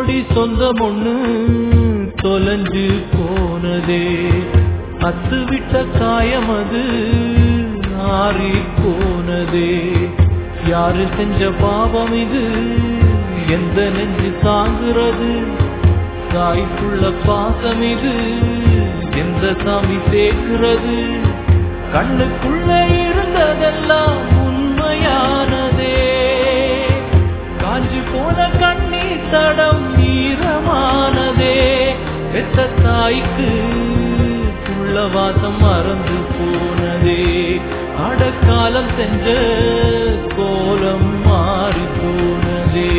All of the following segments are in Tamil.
குட்டி சொந்தம் ஒண்ணு தொலைஞ்சு போனதே அத்து விட்ட காயம் அது ஆறி போனதே யாரு செஞ்ச பாவம் இது எந்த நெஞ்சு தாங்குறது தாய்க்குள்ள பாசம் இது எந்த சாமி சேர்க்கிறது கண்ணுக்குள்ள இருந்ததெல்லாம் உண்மையானதே காஞ்சி போன கண்ணீர் தடம் ஈரமானதே பெத்த தாய்க்கு உள்ள வாசம் மறந்து போனதே அடக்காலம் செஞ்ச கோலம் மாறி போனதே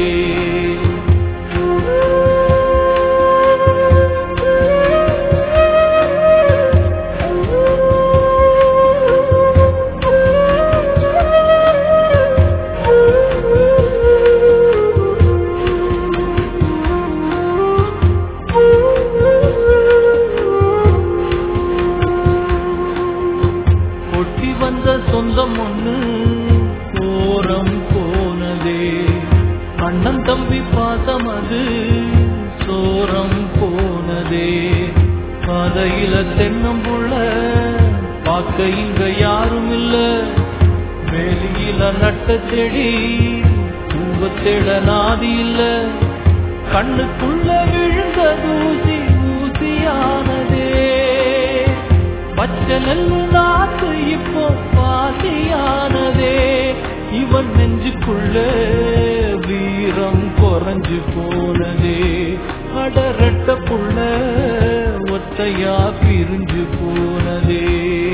ஒட்டி வந்த சொந்தம் ஒண்ணு ஓரம் போனதே அண்ணன் தம்பி பாசம் அது சோரம் போனதே பாதையில தென்னம்புள்ள பார்க்க இங்க யாரும் இல்ல வெளியில நட்ட செடி பூவத்தேட நாதி இல்ல கண்ணுக்குள்ள விழுந்த தூசி ஊசியானதே பச்சை நெல்லு நாத்து இப்போ பாசியானதே இவன் நெஞ்சுக்குள்ள வீரம் குறைஞ்சு போனதே அடரட்ட புள்ள ஒத்தையா பிரிஞ்சு போனதே